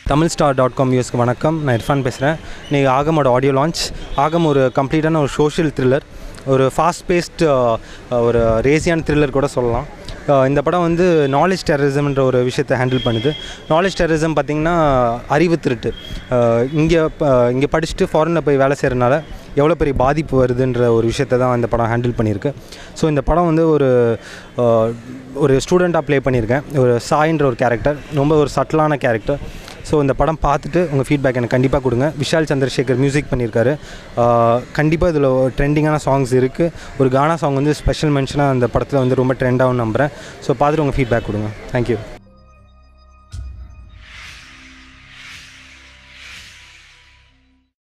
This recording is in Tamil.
தமிழ் ஸ்டார் டாட் காம் யூஎஸ்க்கு வணக்கம் நான் இர்ஃபான் பேசுகிறேன் இன்றைக்கி ஆகமோட ஆடியோ லான்ச் ஆகம் ஒரு கம்ப்ளீட்டான ஒரு சோஷியல் த்ரில்லர் ஒரு ஃபாஸ்ட் பேஸ்ட் ஒரு ரேசியான த்ரில்லர் கூட சொல்லலாம் அஹ் இந்த படம் வந்து நாலேஜ் டெரரிசம்ன்ற ஒரு விஷயத்தை ஹேண்டில் பண்ணுது நாலேஜ் டெரரிசம் பார்த்திங்கன்னா அறிவு திருட்டு இங்கே இங்கே படிச்சுட்டு ஃபாரினில் போய் வேலை செய்கிறனால எவ்வளோ பெரிய பாதிப்பு வருதுன்ற ஒரு விஷயத்தை தான் இந்த படம் ஹேண்டில் பண்ணியிருக்கு ஸோ இந்த படம் வந்து ஒரு அஹ், ஒரு ஸ்டூடெண்ட்டாக ப்ளே பண்ணியிருக்கேன் ஒரு சாயின்ற ஒரு கேரக்டர் ரொம்ப ஒரு சட்டிலான கேரக்டர் ஸோ இந்த படம் பார்த்துட்டு உங்கள் ஃபீட்பேக் எனக்கு கண்டிப்பாக கொடுங்க விஷால் சந்திரசேகர் மியூசிக் பண்ணியிருக்காரு கண்டிப்பாக இதில் ட்ரெண்டிங்கான சாங்ஸ் இருக்குது ஒரு கானா சாங் வந்து ஸ்பெஷல் மென்ஷனாக அந்த படத்தில் வந்து ரொம்ப ட்ரெண்டாகவும் நம்புகிறேன் ஸோ பார்த்துட்டு உங்கள் ஃபீட்பேக் கொடுங்க தேங்க்யூ